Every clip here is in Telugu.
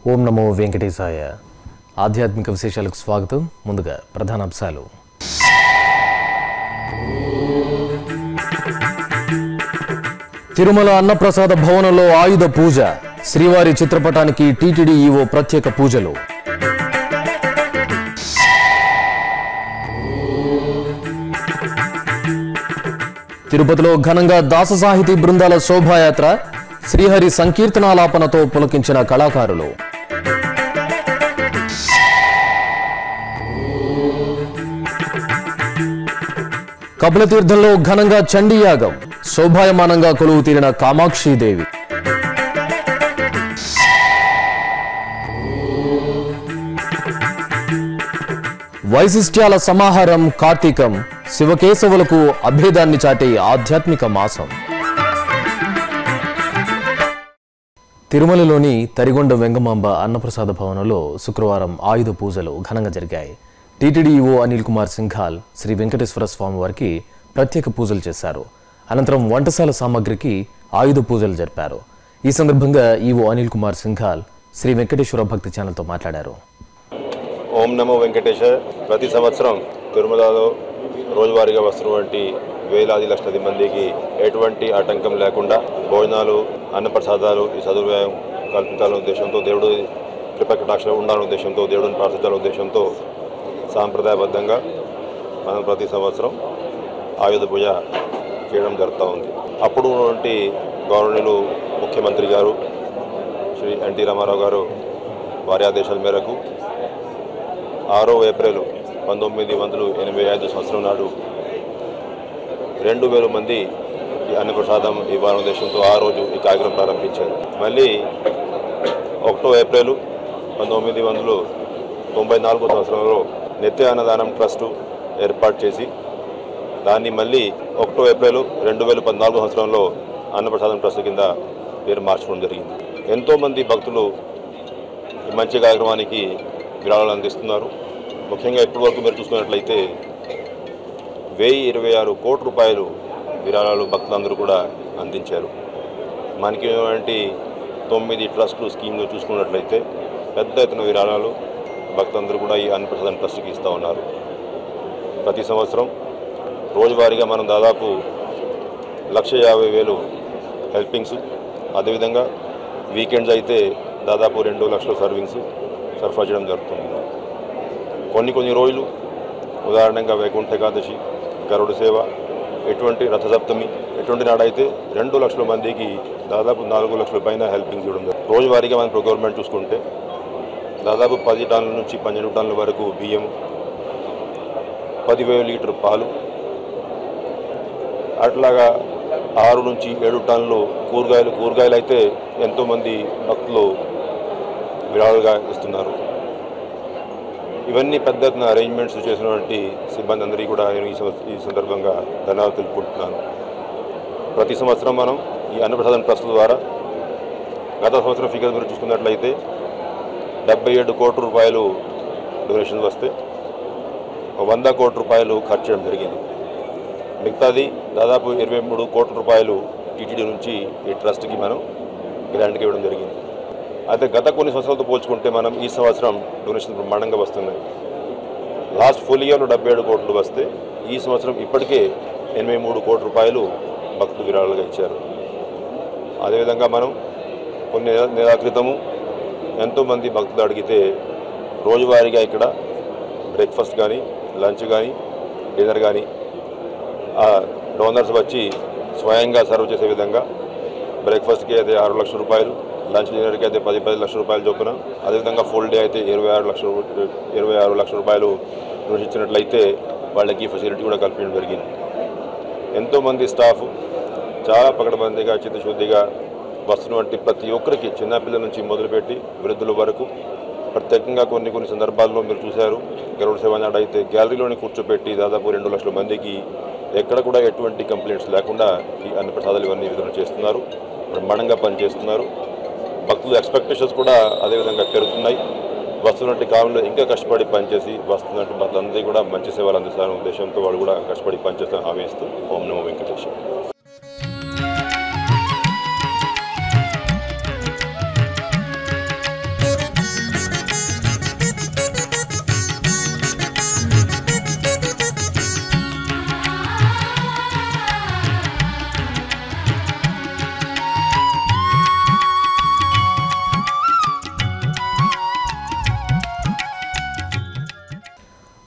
ఓం నమో వెంకటేశాయ ఆధ్యాత్మిక విశేషాలకు స్వాగతం ముందుగా ప్రధాన అంశాలు తిరుమల అన్నప్రసాద భవనంలో ఆయుధ పూజ శ్రీవారి చిత్రపటానికి టీటీడీ ఈవో ప్రత్యేక పూజలు తిరుపతిలో ఘనంగా దాస సాహితీ బృందాల శోభాయాత్ర శ్రీహరి సంకీర్తనాలాపనతో పులకించిన కళాకారులు కపిలతీర్థంలో ఘనంగా చండీయాగం శోభాయమానంగా కొలువు తీరిన కామాక్షీదేవి వైశిష్ట్యాల సమాహారం కార్తీకం శివకేశవులకు అభేదాన్ని చాటే ఆధ్యాత్మిక మాసం తిరుమలలోని తరిగొండ వెంగమాంబ అన్నప్రసాద భవనంలో శుక్రవారం ఆయుధ పూజలు ఘనంగా జరిగాయి టీటీడీ ఈవో అనిల్ కుమార్ సింఘాల్ శ్రీ వెంకటేశ్వర స్వామి వారికి ప్రత్యేక పూజలు చేశారు అనంతరం వంటశాల సామాగ్రికి ఆయుధ పూజలు జరిపారు ఈ సందర్భంగా ఈవో అనిల్ కుమార్ సింఘాల్ శ్రీ వెంకటేశ్వర భక్తి ఛానల్తో మాట్లాడారు ఓం నమో వెంకటేశ ప్రతి సంవత్సరం తిరుమలలో రోజువారీగా వస్తున్నటువంటి వేలాది లక్షలాది మందికి ఎటువంటి ఆటంకం లేకుండా భోజనాలు అన్నప్రసాదాలు ఈ సదుపాయం కల్పించాలనే ఉద్దేశంతో దేవుడు కృపకటాక్ష ఉండాలనే ఉద్దేశంతో దేవుడిని ప్రార్థించాలనే ఉద్దేశంతో సాంప్రదాయబద్ధంగా మనం ప్రతి సంవత్సరం ఆయుధ పూజ చేయడం జరుగుతూ ఉంది అప్పుడు ఉన్నటువంటి గవర్నర్లు ముఖ్యమంత్రి గారు శ్రీ ఎన్టీ రామారావు గారు వారి ఆదేశాల మేరకు ఆరో ఏప్రిల్ పంతొమ్మిది వందల ఎనభై ఐదు సంవత్సరం నాడు రెండు వేల మంది ఈ అన్నప్రసాదం ఇవ్వాలనే ఉద్దేశంతో ఆ రోజు ఈ కార్యక్రమం ప్రారంభించారు మళ్ళీ ఒకటో ఏప్రిల్ పంతొమ్మిది వందల తొంభై నాలుగో సంవత్సరంలో నిత్య అన్నదానం ట్రస్ట్ ఏర్పాటు చేసి దాన్ని మళ్ళీ ఒకటో ఏప్రిల్ రెండు వేల పద్నాలుగో సంవత్సరంలో అన్నప్రసాదం ట్రస్ట్ కింద పేరు మార్చుకోవడం జరిగింది ఎంతోమంది భక్తులు ఈ మంచి కార్యక్రమానికి విరాళాలు అందిస్తున్నారు ముఖ్యంగా ఇప్పటి వరకు మీరు చూసుకున్నట్లయితే వెయ్యి ఇరవై ఆరు కోట్ల రూపాయలు విరాళాలు భక్తులందరూ కూడా అందించారు మనకి ఇటువంటి తొమ్మిది ట్రస్టులు స్కీమ్లు చూసుకున్నట్లయితే పెద్ద ఎత్తున విరాళాలు భక్తులందరూ కూడా ఈ అన్నప్రసాదం ట్రస్ట్కి ఇస్తూ ఉన్నారు ప్రతి సంవత్సరం రోజువారీగా మనం దాదాపు లక్ష యాభై వేలు హెల్పింగ్స్ అదేవిధంగా వీకెండ్స్ అయితే దాదాపు రెండు లక్షల సర్వింగ్స్ సరఫరా చేయడం జరుగుతుంది కొన్ని కొన్ని రోజులు ఉదాహరణంగా వైకుంఠ ఏకాదశి గరుడ సేవ ఎటువంటి రథసప్తమి ఎటువంటి నాడైతే రెండు లక్షల మందికి దాదాపు నాలుగు లక్షల పైన హెల్పింగ్స్ ఇవ్వడం జరుగుతుంది రోజువారీగా మన గవర్నమెంట్ చూసుకుంటే దాదాపు పది టన్నుల నుంచి పన్నెండు టన్నుల వరకు బియ్యం పదివేల లీటర్ పాలు అట్లాగా ఆరు నుంచి ఏడు టన్నులు కూరగాయలు కూరగాయలు అయితే ఎంతోమంది భక్తులు విరాళాలుగా ఇస్తున్నారు ఇవన్నీ పెద్ద ఎత్తున అరేంజ్మెంట్స్ చేసినటువంటి సిబ్బంది అందరికీ కూడా నేను ఈ సంవ- ఈ సందర్భంగా ధన్యవాదాలు తెలుపుకుంటున్నాను ప్రతి సంవత్సరం మనం ఈ అన్నప్రసాదం ట్రస్ట్ ద్వారా గత సంవత్సరం ఫిగర్ మీరు చూసుకున్నట్లయితే డెబ్బై ఏడు కోట్ల రూపాయలు డొనేషన్స్ వస్తే ఒక వంద కోట్ల రూపాయలు ఖర్చు చేయడం జరిగింది మిగతాది దాదాపు ఇరవై మూడు కోట్ల రూపాయలు టీటీడీ నుంచి ఈ ట్రస్ట్కి మనం గ్రాంట్కి ఇవ్వడం జరిగింది అయితే గత కొన్ని సంవత్సరాలతో పోల్చుకుంటే మనం ఈ సంవత్సరం డొనేషన్ బ్రహ్మాండంగా వస్తున్నాయి లాస్ట్ ఫుల్ ఇయర్లో డెబ్బై ఏడు కోట్లు వస్తే ఈ సంవత్సరం ఇప్పటికే ఎనభై మూడు కోట్ల రూపాయలు భక్తులు విరాళాలుగా ఇచ్చారు అదేవిధంగా మనం కొన్ని నెల- నెలల క్రితము ఎంతోమంది భక్తులు అడిగితే రోజువారీగా ఇక్కడ బ్రేక్ఫాస్ట్ కానీ లంచ్ కానీ డిన్నర్ కానీ ఆ డోనర్స్ వచ్చి స్వయంగా సర్వ్ చేసే విధంగా బ్రేక్ఫాస్ట్కి అయితే ఆరు లక్షల రూపాయలు లంచ్ డిన్నర్కి అయితే పది పది లక్షల రూపాయలు చొప్పున అదేవిధంగా ఫుల్ డే అయితే ఇరవై ఆరు లక్షల రూ- ఇరవై ఆరు లక్షల రూపాయలు ఇచ్చినట్లయితే వాళ్ళకి ఫెసిలిటీ కూడా కల్పించడం జరిగింది ఎంతోమంది స్టాఫ్ చాలా పకడ్బందీగా చిత్తశుద్ధిగా వస్తున్నటువంటి ప్రతి ఒక్కరికి చిన్నపిల్లల నుంచి మొదలుపెట్టి వృద్ధుల వరకు ప్రత్యేకంగా కొన్ని కొన్ని సందర్భాల్లో మీరు చూశారు గరుడ సేవ నాడు అయితే గ్యాలరీలోని కూర్చోపెట్టి దాదాపు రెండు లక్షల మందికి ఎక్కడ కూడా ఎటువంటి కంప్లైంట్స్ లేకుండా ఈ అన్ని ప్రసాదాలు ఇవన్నీ వితరణ చేస్తున్నారు బ్రహ్మాండంగా పనిచేస్తున్నారు భక్తుల ఎక్స్పెక్టేషన్స్ కూడా అదేవిధంగా పెరుగుతున్నాయి వస్తున్నట్టు కాలంలో ఇంకా కష్టపడి పనిచేసి వస్తున్నట్టు భక్తులందరికీ కూడా మంచి సేవలు అందిస్తారనే ఉద్దేశంతో వాళ్ళు కూడా కష్టపడి పనిచేస్తారని హామీ ఇస్తూ ఓం నమో వెంకటేశ్వర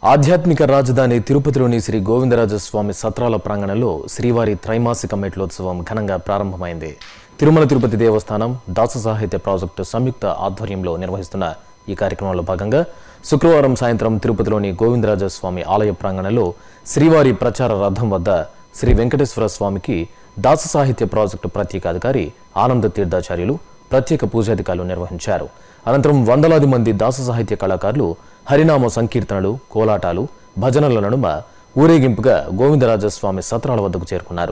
ఆధ్యాత్మిక రాజధాని తిరుపతిలోని శ్రీ గోవిందరాజస్వామి సత్రాల ప్రాంగణంలో శ్రీవారి త్రైమాసిక మెట్లోత్సవం ఘనంగా ప్రారంభమైంది తిరుమల తిరుపతి దేవస్థానం దాస సాహిత్య ప్రాజెక్టు సంయుక్త ఆధ్వర్యంలో నిర్వహిస్తున్న ఈ కార్యక్రమంలో భాగంగా శుక్రవారం సాయంత్రం తిరుపతిలోని గోవిందరాజస్వామి ఆలయ ప్రాంగణంలో శ్రీవారి ప్రచార రథం వద్ద శ్రీ వెంకటేశ్వర స్వామికి దాస సాహిత్య ప్రాజెక్టు ప్రత్యేక అధికారి ఆనంద తీర్థాచార్యులు ప్రత్యేక పూజాధికారులు నిర్వహించారు అనంతరం వందలాది మంది దాస సాహిత్య కళాకారులు హరినామ సంకీర్తనలు కోలాటాలు భజనల నడుమ ఊరేగింపుగా గోవిందరాజస్వామి సత్రాల వద్దకు చేరుకున్నారు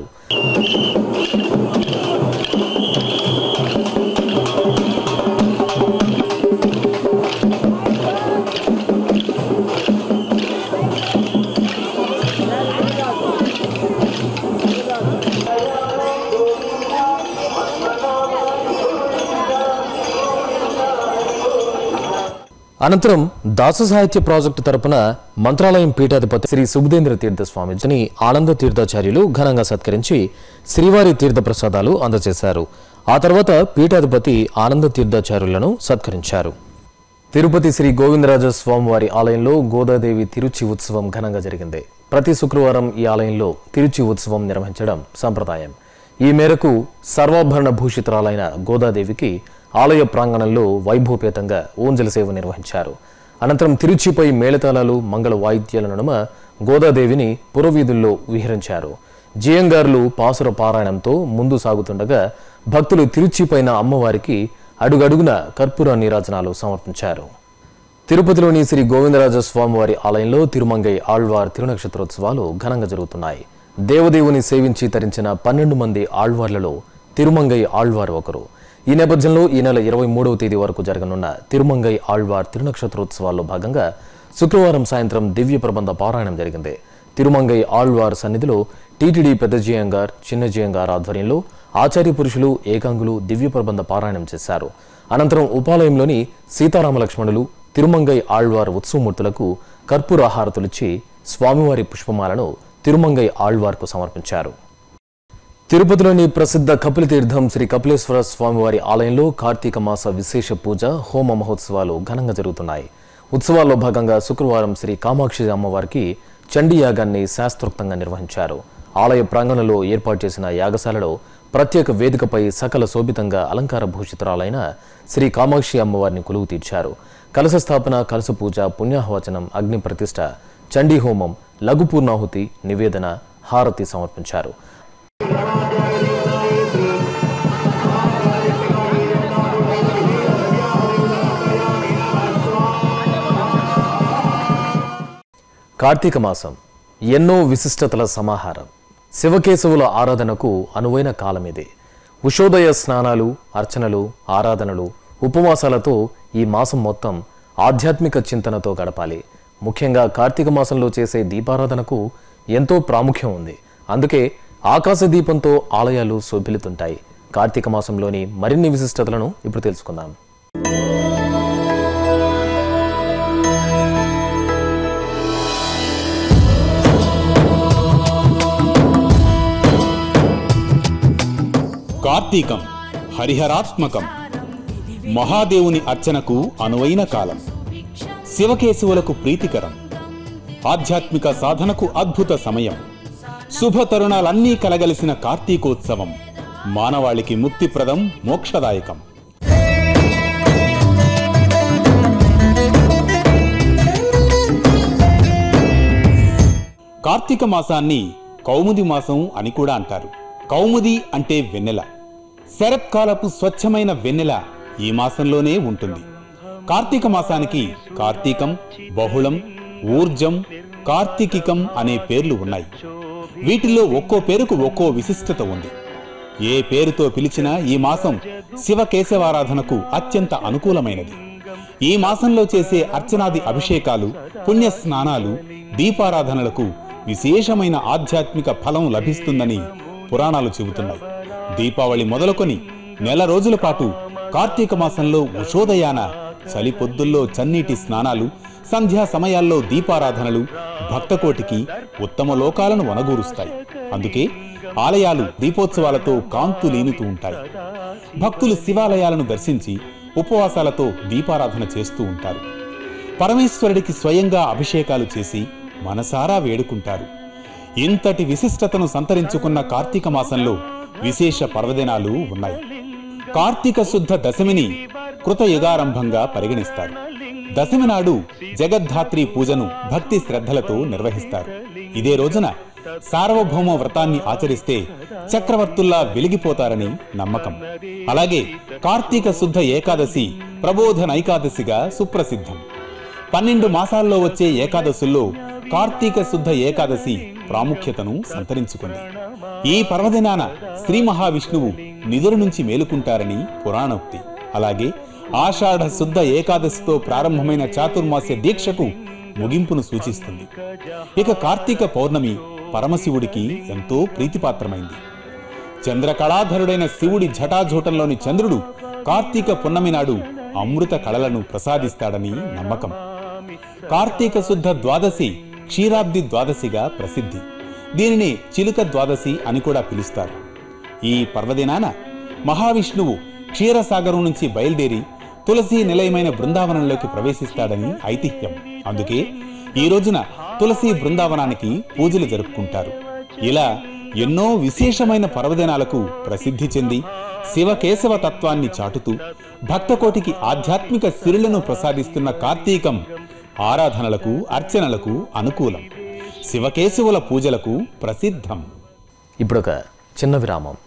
అనంతరం దాస సాహిత్య ప్రాజెక్టు తరపున మంత్రాలయం పీఠాధిపతి శ్రీ సుబుధేంద్ర తీర్థ స్వామిజీని ఆనంద తీర్థాచార్యులు ఘనంగా సత్కరించి శ్రీవారి తీర్థ ప్రసాదాలు అందజేశారు ఆ తర్వాత పీఠాధిపతి ఆనంద తీర్థాచార్యులను సత్కరించారు తిరుపతి శ్రీ గోవిందరాజ స్వామివారి ఆలయంలో గోదాదేవి తిరుచి ఉత్సవం ఘనంగా జరిగింది ప్రతి శుక్రవారం ఈ ఆలయంలో తిరుచి ఉత్సవం నిర్వహించడం సంప్రదాయం ఈ మేరకు సర్వాభరణ భూషితురాలైన గోదాదేవికి ఆలయ ప్రాంగణంలో వైభవపేతంగా ఊంజల సేవ నిర్వహించారు అనంతరం తిరుచిపై మేళతాళాలు మంగళ వాయిద్యాల నడుమ గోదాదేవిని పురవీధుల్లో విహరించారు జియంగారులు పాసుర పారాయణంతో ముందు సాగుతుండగా భక్తులు తిరుచిపైన అమ్మవారికి అడుగడుగున కర్పూర నీరాజనాలు సమర్పించారు తిరుపతిలోని శ్రీ గోవిందరాజ స్వామివారి ఆలయంలో తిరుమంగై ఆళ్వార్ తిరునక్షత్రోత్సవాలు ఘనంగా జరుగుతున్నాయి దేవదేవుని సేవించి తరించిన పన్నెండు మంది ఆళ్వార్లలో తిరుమంగై ఆళ్వార్ ఒకరు ఈ నేపథ్యంలో ఈ నెల ఇరవై మూడవ తేదీ వరకు జరగనున్న తిరుమంగై ఆళ్వార్ తిరునక్షత్రోత్సవాల్లో భాగంగా శుక్రవారం సాయంత్రం దివ్య ప్రబంధ పారాయణం జరిగింది తిరుమంగై ఆళ్వార్ సన్నిధిలో టీటీడీ పెద్ద జియంగార్ చిన్న జియంగార్ ఆధ్వర్యంలో ఆచార్య పురుషులు ఏకాంగులు దివ్య ప్రబంధ పారాయణం చేశారు అనంతరం ఉపాలయంలోని సీతారామ లక్ష్మణులు తిరుమంగై ఆళ్వార్ ఉత్సవమూర్తులకు కర్పూర హారతులిచ్చి స్వామివారి పుష్పమాలను తిరుమంగై ఆళ్వార్కు సమర్పించారు తిరుపతిలోని ప్రసిద్ధ కపిలతీర్థం శ్రీ కపిలేశ్వర స్వామివారి ఆలయంలో కార్తీక మాస విశేష పూజ హోమ మహోత్సవాలు ఘనంగా జరుగుతున్నాయి ఉత్సవాల్లో భాగంగా శుక్రవారం శ్రీ కామాక్షి అమ్మవారికి చండీ యాగాన్ని శాస్త్రోక్తంగా నిర్వహించారు ఆలయ ప్రాంగణంలో ఏర్పాటు చేసిన యాగశాలలో ప్రత్యేక వేదికపై సకల శోభితంగా అలంకార భూషితురాలైన శ్రీ కామాక్షి అమ్మవారిని కొలువు తీర్చారు కలశ స్థాపన కలశ పూజ పుణ్యాహవచనం అగ్ని ప్రతిష్ఠ చండీ హోమం లఘు పూర్ణాహుతి నివేదన హారతి సమర్పించారు కార్తీక మాసం ఎన్నో విశిష్టతల సమాహారం శివకేశవుల ఆరాధనకు అనువైన కాలం ఇది ఉషోదయ స్నానాలు అర్చనలు ఆరాధనలు ఉపవాసాలతో ఈ మాసం మొత్తం ఆధ్యాత్మిక చింతనతో గడపాలి ముఖ్యంగా కార్తీక మాసంలో చేసే దీపారాధనకు ఎంతో ప్రాముఖ్యం ఉంది అందుకే ఆకాశ దీపంతో ఆలయాలు శోభిలుతుంటాయి కార్తీక మాసంలోని మరిన్ని విశిష్టతలను ఇప్పుడు తెలుసుకుందాం కార్తీకం హరిహరాత్మకం మహాదేవుని అర్చనకు అనువైన కాలం శివకేశవులకు ప్రీతికరం ఆధ్యాత్మిక సాధనకు అద్భుత సమయం శుభ తరుణాలన్నీ కలగలిసిన కార్తీకోత్సవం మానవాళికి ముక్తిప్రదం మోక్షదాయకం కార్తీక మాసాన్ని కౌముది మాసం అని కూడా అంటారు కౌముది అంటే వెన్నెల శరత్కాలపు స్వచ్ఛమైన వెన్నెల ఈ మాసంలోనే ఉంటుంది కార్తీక మాసానికి కార్తీకం బహుళం ఊర్జం కార్తీకికం అనే పేర్లు ఉన్నాయి వీటిల్లో ఒక్కో పేరుకు ఒక్కో విశిష్టత ఉంది ఏ పేరుతో పిలిచినా ఈ మాసం శివ కేశవారాధనకు అత్యంత అనుకూలమైనది ఈ మాసంలో చేసే అర్చనాది అభిషేకాలు పుణ్య స్నానాలు దీపారాధనలకు విశేషమైన ఆధ్యాత్మిక ఫలం లభిస్తుందని పురాణాలు చెబుతున్నాయి దీపావళి మొదలుకొని నెల రోజుల పాటు కార్తీక మాసంలో ఉషోదయాన చలి పొద్దుల్లో చన్నీటి స్నానాలు సంధ్యా సమయాల్లో దీపారాధనలు భక్తకోటికి ఉత్తమ లోకాలను వనగూరుస్తాయి అందుకే ఆలయాలు దీపోత్సవాలతో కాంతులీనుతూ ఉంటాయి భక్తులు శివాలయాలను దర్శించి ఉపవాసాలతో దీపారాధన చేస్తూ ఉంటారు పరమేశ్వరుడికి స్వయంగా అభిషేకాలు చేసి మనసారా వేడుకుంటారు ఇంతటి విశిష్టతను సంతరించుకున్న కార్తీక మాసంలో విశేష పర్వదినాలు ఉన్నాయి కార్తీక శుద్ధ దశమిని కృతయుగారంభంగా పరిగణిస్తారు దశమి నాడు జగద్ధాత్రి పూజను భక్తి శ్రద్ధలతో నిర్వహిస్తారు ఇదే రోజున సార్వభౌమ వ్రతాన్ని ఆచరిస్తే చక్రవర్తుల్లా వెలిగిపోతారని నమ్మకం అలాగే కార్తీక శుద్ధ ఏకాదశి ప్రబోధ నైకాదశిగా సుప్రసిద్ధం పన్నెండు మాసాల్లో వచ్చే ఏకాదశుల్లో కార్తీక శుద్ధ ఏకాదశి ప్రాముఖ్యతను సంతరించుకుంది ఈ పర్వదినాన శ్రీ మహావిష్ణువు నిధుల నుంచి మేలుకుంటారని పురాణోక్తి అలాగే ఆషాఢ శుద్ధ ఏకాదశితో ప్రారంభమైన చాతుర్మాస్య దీక్షకు ముగింపును సూచిస్తుంది ఇక కార్తీక పౌర్ణమి పరమశివుడికి ఎంతో ప్రీతిపాత్రమైంది చంద్రకళాధరుడైన శివుడి జటాజూటంలోని చంద్రుడు కార్తీక పున్నమి నాడు అమృత కళలను ప్రసాదిస్తాడని నమ్మకం కార్తీక శుద్ధ ద్వాదశి క్షీరాబ్ది ద్వాదశిగా ప్రసిద్ధి దీనిని చిలుక ద్వాదశి అని కూడా పిలుస్తారు ఈ పర్వదినాన మహావిష్ణువు క్షీరసాగరం నుంచి బయలుదేరి తులసి నిలయమైన బృందావనంలోకి ప్రవేశిస్తాడని ఐతిహ్యం అందుకే ఈ రోజున తులసి బృందావనానికి పూజలు జరుపుకుంటారు ఇలా ఎన్నో విశేషమైన పర్వదినాలకు ప్రసిద్ధి చెంది శివకేశవ తత్వాన్ని చాటుతూ భక్తకోటికి ఆధ్యాత్మిక సిరులను ప్రసాదిస్తున్న కార్తీకం ఆరాధనలకు అర్చనలకు అనుకూలం శివకేశవుల పూజలకు ప్రసిద్ధం ఇప్పుడొక చిన్న విరామం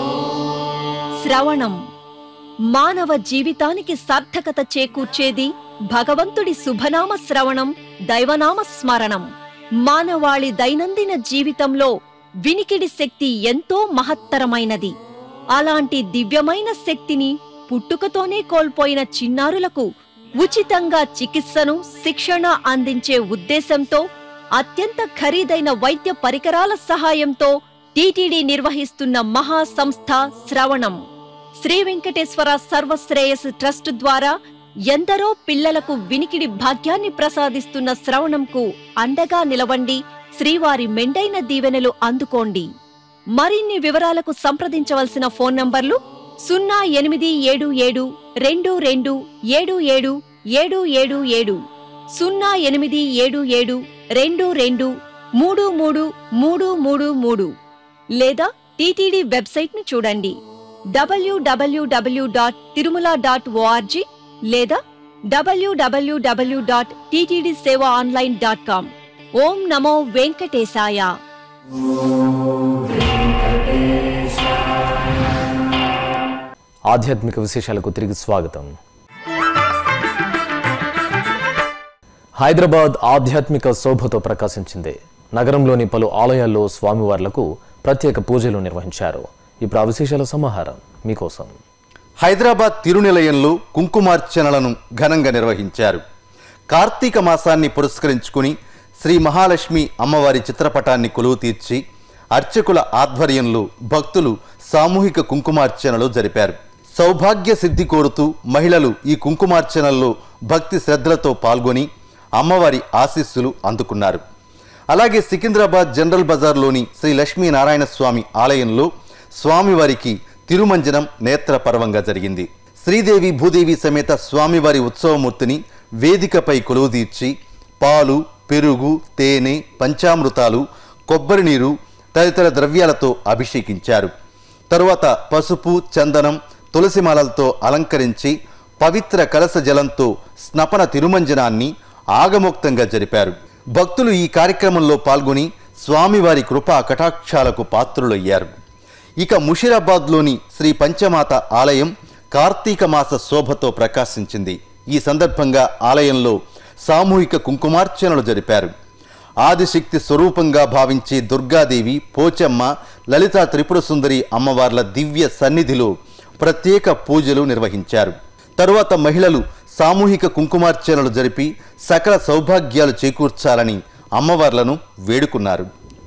శ్రవణం మానవ జీవితానికి సార్థకత చేకూర్చేది భగవంతుడి శుభనామ శ్రవణం దైవనామ స్మరణం మానవాళి దైనందిన జీవితంలో వినికిడి శక్తి ఎంతో మహత్తరమైనది అలాంటి దివ్యమైన శక్తిని పుట్టుకతోనే కోల్పోయిన చిన్నారులకు ఉచితంగా చికిత్సను శిక్షణ అందించే ఉద్దేశంతో అత్యంత ఖరీదైన వైద్య పరికరాల సహాయంతో టీటీడీ నిర్వహిస్తున్న మహా సంస్థ శ్రవణం శ్రీ వెంకటేశ్వర సర్వశ్రేయస్ ట్రస్ట్ ద్వారా ఎందరో పిల్లలకు వినికిడి భాగ్యాన్ని ప్రసాదిస్తున్న శ్రవణంకు అండగా నిలవండి శ్రీవారి మెండైన దీవెనలు అందుకోండి మరిన్ని వివరాలకు సంప్రదించవలసిన ఫోన్ నంబర్లు సున్నా ఎనిమిది ఏడు ఏడు రెండు రెండు ఏడు ఏడు ఏడు ఏడు ఏడు సున్నా ఎనిమిది ఏడు ఏడు రెండు రెండు మూడు మూడు మూడు మూడు మూడు లేదా టీటీడీ వెబ్సైట్ ను చూడండి WWW dot Tirumala dot ORG లేదా WWW dot TTD Seva online dot com ఓం నమో వెంకటేశాయ ఆధ్యాత్మిక విశేషాలకు తిరిగి స్వాగతం హైదరాబాద్ ఆధ్యాత్మిక శోభతో ప్రకాశించింది నగరంలోని పలు ఆలయాల్లో స్వామివార్లకు ప్రత్యేక పూజలు నిర్వహించారు ఇప్పుడు ఆ విశేషాల సమాహారం మీకోసం హైదరాబాద్ తిరునిలయంలో కుంకుమార్చనలను ఘనంగా నిర్వహించారు కార్తీక మాసాన్ని పురస్కరించుకుని శ్రీ మహాలక్ష్మి అమ్మవారి చిత్రపటాన్ని కొలువు తీర్చి అర్చకుల ఆధ్వర్యంలో భక్తులు సామూహిక కుంకుమార్చనలు జరిపారు సౌభాగ్య సిద్ధి కోరుతూ మహిళలు ఈ కుంకుమార్చనల్లో భక్తి శ్రద్ధలతో పాల్గొని అమ్మవారి ఆశీస్సులు అందుకున్నారు అలాగే సికింద్రాబాద్ జనరల్ బజార్లోని శ్రీ లక్ష్మీనారాయణ స్వామి ఆలయంలో స్వామివారికి తిరుమంజనం నేత్ర పర్వంగా జరిగింది శ్రీదేవి భూదేవి సమేత స్వామివారి ఉత్సవమూర్తిని వేదికపై కొలువుదీర్చి పాలు పెరుగు తేనె పంచామృతాలు కొబ్బరి నీరు తదితర ద్రవ్యాలతో అభిషేకించారు తరువాత పసుపు చందనం తులసిమాలలతో అలంకరించి పవిత్ర కలస జలంతో స్నపన తిరుమంజనాన్ని ఆగమోక్తంగా జరిపారు భక్తులు ఈ కార్యక్రమంలో పాల్గొని స్వామివారి కృపా కటాక్షాలకు పాత్రులయ్యారు ఇక ముషిరాబాద్లోని శ్రీ పంచమాత ఆలయం కార్తీక మాస శోభతో ప్రకాశించింది ఈ సందర్భంగా ఆలయంలో సామూహిక కుంకుమార్చనలు జరిపారు ఆదిశక్తి స్వరూపంగా భావించే దుర్గాదేవి పోచమ్మ లలితా త్రిపుర సుందరి అమ్మవార్ల దివ్య సన్నిధిలో ప్రత్యేక పూజలు నిర్వహించారు తరువాత మహిళలు సామూహిక కుంకుమార్చనలు జరిపి సకల సౌభాగ్యాలు చేకూర్చాలని అమ్మవార్లను వేడుకున్నారు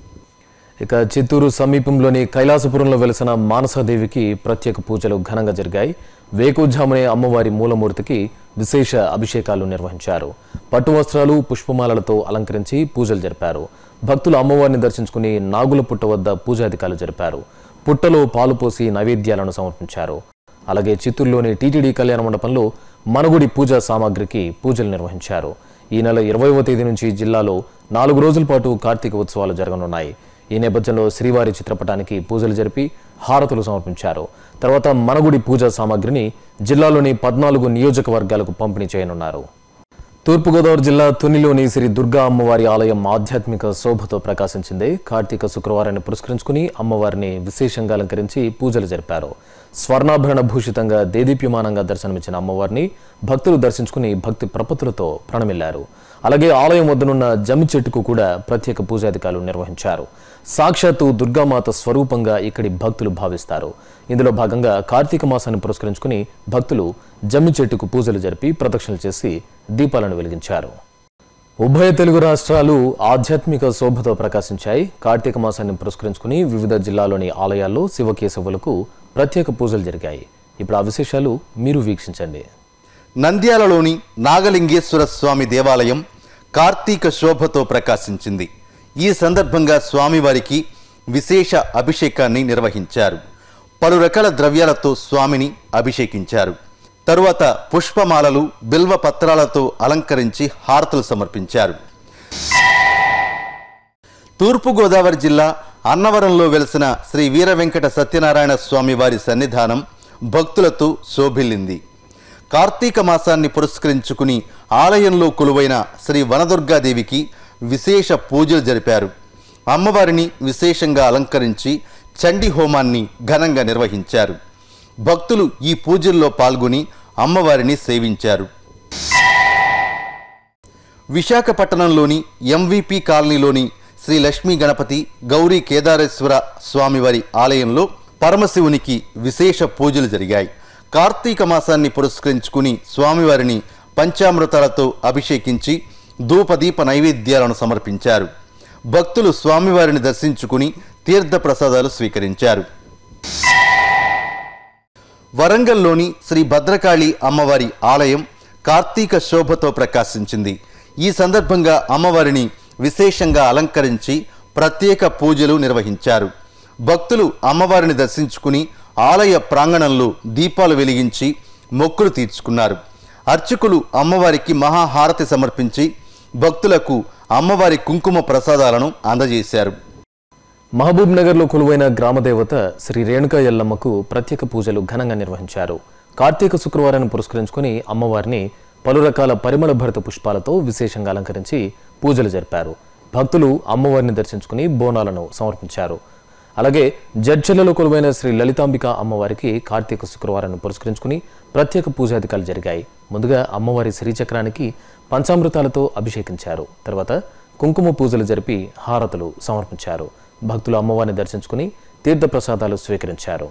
ఇక చిత్తూరు సమీపంలోని కైలాసపురంలో వెలిసిన మానసాదేవికి ప్రత్యేక పూజలు ఘనంగా జరిగాయి వేకుజామునే అమ్మవారి మూలమూర్తికి విశేష అభిషేకాలు నిర్వహించారు పట్టు వస్త్రాలు పుష్పమాలలతో అలంకరించి పూజలు జరిపారు భక్తులు అమ్మవారిని దర్శించుకుని నాగుల పుట్ట వద్ద పూజాధికారులు జరిపారు పుట్టలో పాలు పోసి నైవేద్యాలను సమర్పించారు అలాగే చిత్తూరులోని టీటీడీ కళ్యాణ మండపంలో మనగుడి పూజా సామాగ్రికి పూజలు నిర్వహించారు ఈ నెల ఇరవైవ తేదీ నుంచి జిల్లాలో నాలుగు రోజుల పాటు కార్తీక ఉత్సవాలు జరగనున్నాయి ఈ నేపథ్యంలో శ్రీవారి చిత్రపటానికి పూజలు జరిపి హారతులు సమర్పించారు తర్వాత మనగుడి పూజా సామాగ్రిని జిల్లాలోని పద్నాలుగు నియోజకవర్గాలకు పంపిణీ చేయనున్నారు తూర్పుగోదావరి జిల్లా తునిలోని శ్రీ దుర్గా అమ్మవారి ఆలయం ఆధ్యాత్మిక శోభతో ప్రకాశించింది కార్తీక శుక్రవారాన్ని పురస్కరించుకుని అమ్మవారిని విశేషంగా అలంకరించి పూజలు జరిపారు స్వర్ణాభరణ భూషితంగా దేదీప్యమానంగా దర్శనమిచ్చిన అమ్మవారిని భక్తులు దర్శించుకుని భక్తి ప్రపత్తులతో ప్రణమిల్లారు అలాగే ఆలయం వద్దనున్న జమ్మి చెట్టుకు కూడా ప్రత్యేక పూజాధికారులు నిర్వహించారు సాక్షాత్తు దుర్గామాత స్వరూపంగా ఇక్కడి భక్తులు భావిస్తారు ఇందులో భాగంగా కార్తీక మాసాన్ని పురస్కరించుకుని భక్తులు జమ్మి చెట్టుకు పూజలు జరిపి ప్రదక్షిణలు చేసి దీపాలను వెలిగించారు ఉభయ తెలుగు రాష్ట్రాలు ఆధ్యాత్మిక శోభతో ప్రకాశించాయి కార్తీక మాసాన్ని పురస్కరించుకుని వివిధ జిల్లాలోని ఆలయాల్లో శివకేశవులకు ప్రత్యేక పూజలు జరిగాయి ఇప్పుడు ఆ విశేషాలు మీరు వీక్షించండి నంద్యాలలోని నాగలింగేశ్వర స్వామి దేవాలయం కార్తీక శోభతో ప్రకాశించింది ఈ సందర్భంగా స్వామివారికి విశేష అభిషేకాన్ని నిర్వహించారు పలు రకాల ద్రవ్యాలతో స్వామిని అభిషేకించారు తరువాత పుష్పమాలలు బిల్వ పత్రాలతో అలంకరించి హారతులు సమర్పించారు తూర్పుగోదావరి జిల్లా అన్నవరంలో వెలిసిన శ్రీ వీర వెంకట సత్యనారాయణ స్వామి వారి సన్నిధానం భక్తులతో శోభిల్లింది కార్తీక మాసాన్ని పురస్కరించుకుని ఆలయంలో కొలువైన శ్రీ వనదుర్గాదేవికి విశేష పూజలు జరిపారు అమ్మవారిని విశేషంగా అలంకరించి చండీ హోమాన్ని ఘనంగా నిర్వహించారు భక్తులు ఈ పూజల్లో పాల్గొని అమ్మవారిని సేవించారు విశాఖపట్నంలోని ఎంవిపి కాలనీలోని శ్రీ లక్ష్మీ గణపతి గౌరీ కేదారేశ్వర స్వామివారి ఆలయంలో పరమశివునికి విశేష పూజలు జరిగాయి కార్తీక మాసాన్ని పురస్కరించుకుని స్వామివారిని పంచామృతాలతో అభిషేకించి ధూపదీప నైవేద్యాలను సమర్పించారు భక్తులు స్వామివారిని దర్శించుకుని తీర్థ ప్రసాదాలు స్వీకరించారు వరంగల్లోని శ్రీ భద్రకాళి అమ్మవారి ఆలయం కార్తీక శోభతో ప్రకాశించింది ఈ సందర్భంగా అమ్మవారిని విశేషంగా అలంకరించి ప్రత్యేక పూజలు నిర్వహించారు భక్తులు అమ్మవారిని దర్శించుకుని ఆలయ ప్రాంగణంలో దీపాలు వెలిగించి మొక్కులు తీర్చుకున్నారు అర్చకులు అమ్మవారికి మహాహారతి సమర్పించి భక్తులకు అమ్మవారి కుంకుమ ప్రసాదాలను అందజేశారు మహబూబ్ నగర్లో కొలువైన గ్రామదేవత శ్రీ రేణుకా ఎల్లమ్మకు ప్రత్యేక పూజలు ఘనంగా నిర్వహించారు కార్తీక శుక్రవారాన్ని పురస్కరించుకుని అమ్మవారిని పలు రకాల పరిమళ భరిత పుష్పాలతో విశేషంగా అలంకరించి పూజలు జరిపారు భక్తులు అమ్మవారిని దర్శించుకుని బోనాలను సమర్పించారు అలాగే జడ్చెలలో కొలువైన శ్రీ లలితాంబిక అమ్మవారికి కార్తీక శుక్రవారాన్ని పురస్కరించుకుని ప్రత్యేక పూజాధికారులు జరిగాయి ముందుగా అమ్మవారి శ్రీచక్రానికి పంచామృతాలతో అభిషేకించారు తర్వాత కుంకుమ పూజలు జరిపి హారతులు సమర్పించారు భక్తులు అమ్మవారిని దర్శించుకుని తీర్థప్రసాదాలు స్వీకరించారు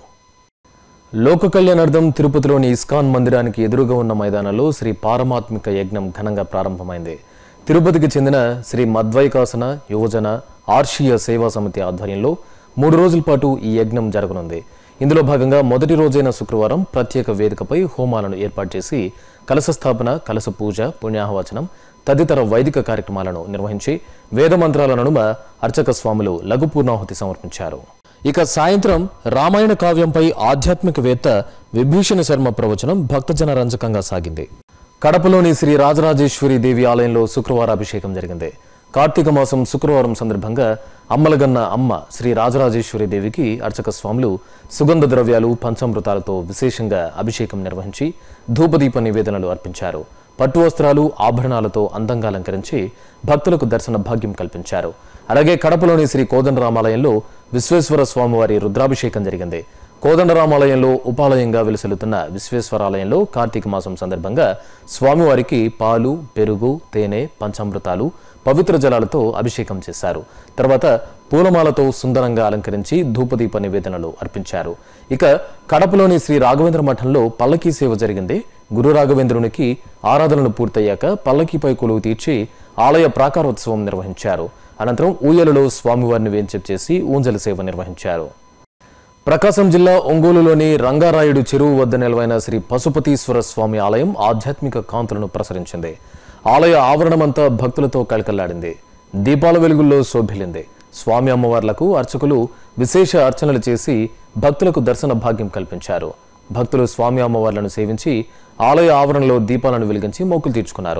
లోక కళ్యాణార్థం తిరుపతిలోని ఇస్కాన్ మందిరానికి ఎదురుగా ఉన్న మైదానంలో శ్రీ పారమాత్మిక యజ్ఞం ఘనంగా ప్రారంభమైంది తిరుపతికి చెందిన శ్రీ మద్వైకాసన యువజన ఆర్షీయ సేవా సమితి ఆధ్వర్యంలో మూడు రోజుల పాటు ఈ యజ్ఞం జరగనుంది ఇందులో భాగంగా మొదటి రోజైన శుక్రవారం ప్రత్యేక వేదికపై హోమాలను ఏర్పాటు చేసి కలశ స్థాపన కలశ పూజ పుణ్యాహవచనం తదితర వైదిక కార్యక్రమాలను నిర్వహించి వేద మంత్రాల నడుమ అర్చక స్వాములు లఘు పూర్ణాహుతి సమర్పించారు ఇక సాయంత్రం రామాయణ కావ్యంపై ఆధ్యాత్మికవేత్త విభీషణ శర్మ ప్రవచనం భక్తజన రంజకంగా సాగింది కడపలోని శ్రీ రాజరాజేశ్వరి దేవి ఆలయంలో శుక్రవార అభిషేకం జరిగింది కార్తీక మాసం శుక్రవారం సందర్భంగా అమ్మలగన్న అమ్మ శ్రీ రాజరాజేశ్వరి దేవికి అర్చక స్వాములు సుగంధ ద్రవ్యాలు పంచామృతాలతో విశేషంగా అభిషేకం నిర్వహించి ధూపదీప నివేదనలు అర్పించారు పట్టు వస్త్రాలు ఆభరణాలతో అందంగా అలంకరించి భక్తులకు దర్శన భాగ్యం కల్పించారు అలాగే కడపలోని శ్రీ కోదండరామాలయంలో విశ్వేశ్వర స్వామివారి రుద్రాభిషేకం జరిగింది కోదండరామాలయంలో ఉపాలయంగా వెలుసలుతున్న విశ్వేశ్వరాలయంలో కార్తీక మాసం సందర్భంగా స్వామివారికి పాలు పెరుగు తేనె పంచామృతాలు పవిత్ర జలాలతో అభిషేకం చేశారు తర్వాత పూలమాలతో సుందరంగా అలంకరించి ధూపదీప నివేదనలు అర్పించారు ఇక కడపలోని శ్రీ రాఘవేంద్ర మఠంలో పల్లకీ సేవ జరిగింది గురు రాఘవేంద్రునికి ఆరాధనలు పూర్తయ్యాక పల్లకీపై కొలువు తీర్చి ఆలయ ప్రాకారోత్సవం నిర్వహించారు అనంతరం ఊయలలో స్వామివారిని వేంచేపు చేసి ఊంజల సేవ నిర్వహించారు ప్రకాశం జిల్లా ఒంగోలులోని రంగారాయుడు చెరువు వద్ద నిలవైన శ్రీ పశుపతీశ్వర స్వామి ఆలయం ఆధ్యాత్మిక కాంతులను ప్రసరించింది ఆలయ ఆవరణమంతా భక్తులతో కలకల్లాడింది దీపాల వెలుగుల్లో శోభిల్లింది స్వామి అమ్మవార్లకు అర్చకులు విశేష అర్చనలు చేసి భక్తులకు దర్శన భాగ్యం కల్పించారు భక్తులు స్వామి అమ్మవార్లను సేవించి ఆలయ ఆవరణలో దీపాలను వెలిగించి మొక్కులు తీర్చుకున్నారు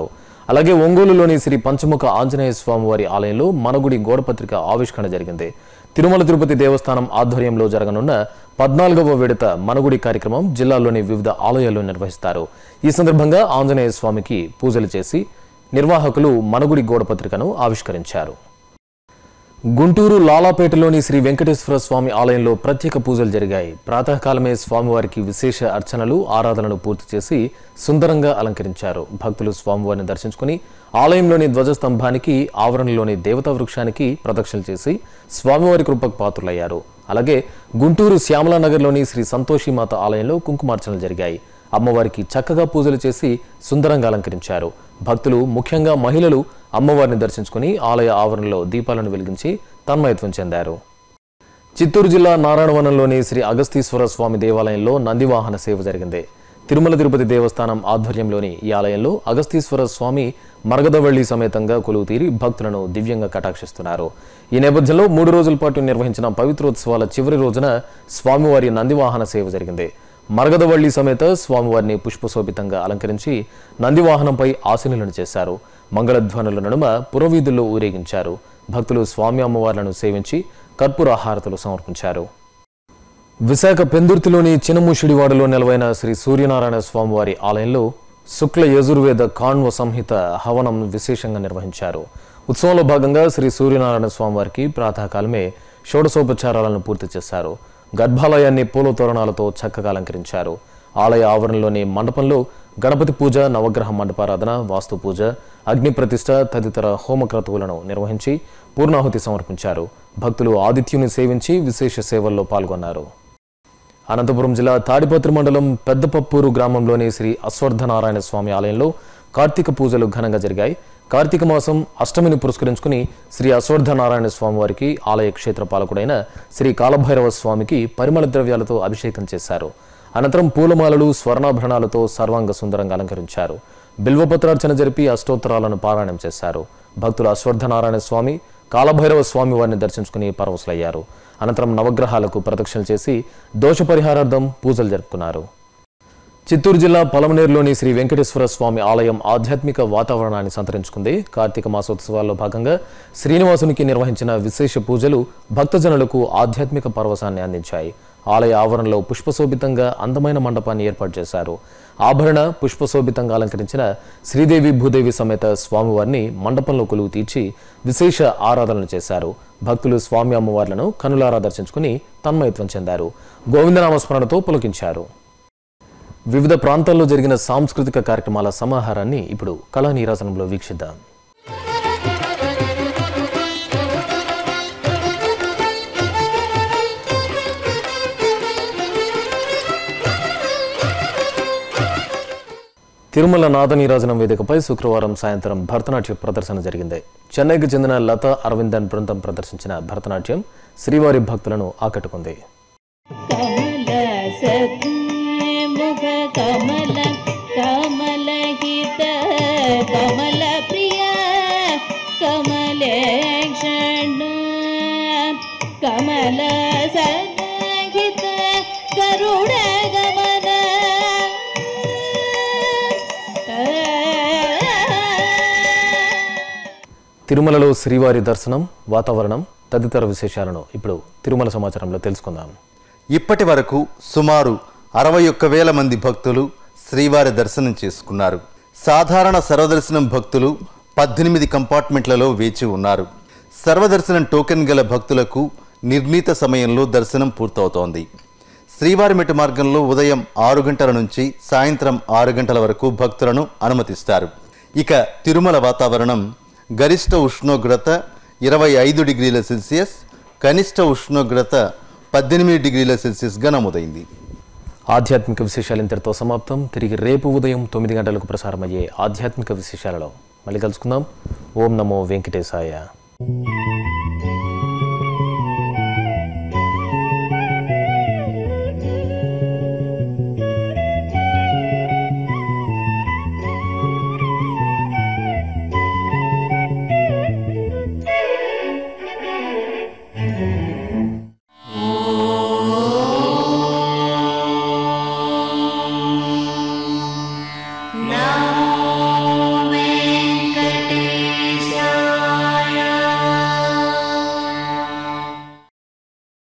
అలాగే ఒంగోలులోని శ్రీ పంచముఖ ఆంజనేయ స్వామి వారి ఆలయంలో మనగుడి గోడపత్రిక ఆవిష్కరణ జరిగింది తిరుమల తిరుపతి దేవస్థానం ఆధ్వర్యంలో జరగనున్న పద్నాలుగవ విడత మనగుడి కార్యక్రమం జిల్లాలోని వివిధ ఆలయాల్లో నిర్వహిస్తారు ఈ సందర్భంగా ఆంజనేయ స్వామికి పూజలు చేసి నిర్వాహకులు మనగుడి గోడపత్రికను ఆవిష్కరించారు గుంటూరు లాలాపేటలోని శ్రీ వెంకటేశ్వర స్వామి ఆలయంలో ప్రత్యేక పూజలు జరిగాయి ప్రాతకాలమే స్వామివారికి విశేష అర్చనలు ఆరాధనలు పూర్తి చేసి సుందరంగా అలంకరించారు భక్తులు స్వామివారిని దర్శించుకుని ఆలయంలోని ధ్వజస్తంభానికి ఆవరణలోని దేవతా వృక్షానికి ప్రదక్షిణలు చేసి స్వామివారి కృపకు పాత్రులయ్యారు అలాగే గుంటూరు శ్యామలానగర్లోని శ్రీ సంతోషిమాత ఆలయంలో కుంకుమార్చనలు జరిగాయి అమ్మవారికి చక్కగా పూజలు చేసి సుందరంగా అలంకరించారు భక్తులు ముఖ్యంగా మహిళలు అమ్మవారిని దర్శించుకుని ఆలయ ఆవరణలో దీపాలను వెలిగించి తన్మయత్వం చెందారు చిత్తూరు జిల్లా నారాయణవనంలోని శ్రీ అగస్తీశ్వర స్వామి దేవాలయంలో నందివాహన సేవ జరిగింది తిరుమల తిరుపతి దేవస్థానం ఆధ్వర్యంలోని ఈ ఆలయంలో అగస్తీశ్వర స్వామి మరగదవల్లి సమేతంగా కొలువు తీరి భక్తులను దివ్యంగా కటాక్షిస్తున్నారు ఈ నేపథ్యంలో మూడు రోజుల పాటు నిర్వహించిన పవిత్రోత్సవాల చివరి రోజున స్వామివారి నందివాహన సేవ జరిగింది మరగదవల్లి సమేత స్వామివారిని పుష్పశోభితంగా అలంకరించి నందివాహనంపై ఆశీనులను చేశారు మంగళధ్వనుల నడుమ పురవీధుల్లో ఊరేగించారు భక్తులు స్వామి అమ్మవార్లను సేవించి కర్పూర హారతులు సమర్పించారు విశాఖ పెందుర్తిలోని చినముషిడివాడలో నెలవైన శ్రీ సూర్యనారాయణ స్వామివారి ఆలయంలో శుక్ల యజుర్వేద కాణ్వ సంహిత హవనం విశేషంగా నిర్వహించారు ఉత్సవంలో భాగంగా శ్రీ సూర్యనారాయణ స్వామివారికి ప్రాతకాలమే షోడశోపచారాలను పూర్తి చేశారు గర్భాలయాన్ని పూల తోరణాలతో చక్కగా అలంకరించారు ఆలయ ఆవరణలోని మండపంలో గణపతి పూజ నవగ్రహ మండపారాధన వాస్తు పూజ అగ్ని ప్రతిష్ట తదితర హోమక్రతువులను నిర్వహించి పూర్ణాహుతి సమర్పించారు భక్తులు ఆదిత్యుని సేవించి విశేష సేవల్లో పాల్గొన్నారు అనంతపురం జిల్లా తాడిపత్రి మండలం పెద్దపప్పూరు గ్రామంలోని శ్రీ అశ్వర్థనారాయణ స్వామి ఆలయంలో కార్తీక పూజలు ఘనంగా జరిగాయి కార్తీక మాసం అష్టమిని పురస్కరించుకుని శ్రీ అశ్వర్థనారాయణ స్వామి వారికి ఆలయ క్షేత్ర పాలకుడైన శ్రీ కాలభైరవ స్వామికి పరిమళ ద్రవ్యాలతో అభిషేకం చేశారు అనంతరం పూలమాలలు స్వర్ణాభరణాలతో సర్వాంగ సుందరంగా అలంకరించారు బిల్వపత్రార్చన జరిపి అష్టోత్తరాలను పారాయణం చేశారు భక్తులు అశ్వర్థనారాయణ స్వామి కాలభైరవ స్వామి వారిని దర్శించుకుని పరవశులయ్యారు అనంతరం నవగ్రహాలకు ప్రదక్షిణలు చేసి దోష పరిహారార్థం పూజలు జరుపుకున్నారు చిత్తూరు జిల్లా పలమనేరులోని శ్రీ వెంకటేశ్వర స్వామి ఆలయం ఆధ్యాత్మిక వాతావరణాన్ని సంతరించుకుంది కార్తీక మాసోత్సవాల్లో భాగంగా శ్రీనివాసునికి నిర్వహించిన విశేష పూజలు భక్తజనులకు ఆధ్యాత్మిక పరవశాన్ని అందించాయి ఆలయ ఆవరణలో పుష్పశోభితంగా అందమైన మండపాన్ని ఏర్పాటు చేశారు ఆభరణ పుష్పశోభితంగా అలంకరించిన శ్రీదేవి భూదేవి సమేత స్వామివారిని మండపంలో కొలువు తీర్చి విశేష ఆరాధనలు చేశారు భక్తులు స్వామి అమ్మవార్లను కనులారా దర్శించుకుని తన్మయత్వం చెందారు గోవిందనామస్మరణతో పులకించారు వివిధ ప్రాంతాల్లో జరిగిన సాంస్కృతిక కార్యక్రమాల సమాహారాన్ని ఇప్పుడు కళా నీరాసనంలో వీక్షిద్దాం తిరుమల నాద నీరాజనం వేదికపై శుక్రవారం సాయంత్రం భరతనాట్య ప్రదర్శన జరిగింది చెన్నైకి చెందిన లత అరవిందన్ బృందం ప్రదర్శించిన భరతనాట్యం శ్రీవారి భక్తులను ఆకట్టుకుంది కమల సద్ముఖ కమల కమలహిత కమల ప్రియ కమలేక్షణ కమల సద్హిత కరుణ గమన తిరుమలలో శ్రీవారి దర్శనం వాతావరణం తదితర విశేషాలను ఇప్పుడు తిరుమల సమాచారంలో తెలుసుకుందాం ఇప్పటి వరకు సుమారు అరవై ఒక్క వేల మంది భక్తులు శ్రీవారి దర్శనం చేసుకున్నారు సాధారణ సర్వదర్శనం భక్తులు పద్దెనిమిది కంపార్ట్మెంట్లలో వేచి ఉన్నారు సర్వదర్శనం టోకెన్ గల భక్తులకు నిర్ణీత సమయంలో దర్శనం పూర్తవుతోంది శ్రీవారి మెట్టు మార్గంలో ఉదయం ఆరు గంటల నుంచి సాయంత్రం ఆరు గంటల వరకు భక్తులను అనుమతిస్తారు ఇక తిరుమల వాతావరణం గరిష్ట ఉష్ణోగ్రత ఇరవై ఐదు డిగ్రీల సెల్సియస్ కనిష్ట ఉష్ణోగ్రత పద్దెనిమిది డిగ్రీల సెల్సియస్గా నమోదైంది ఆధ్యాత్మిక విశేషాలు ఇంతటితో సమాప్తం తిరిగి రేపు ఉదయం తొమ్మిది గంటలకు ప్రసారమయ్యే ఆధ్యాత్మిక విశేషాలలో మళ్ళీ కలుసుకుందాం ఓం నమో వెంకటేశాయ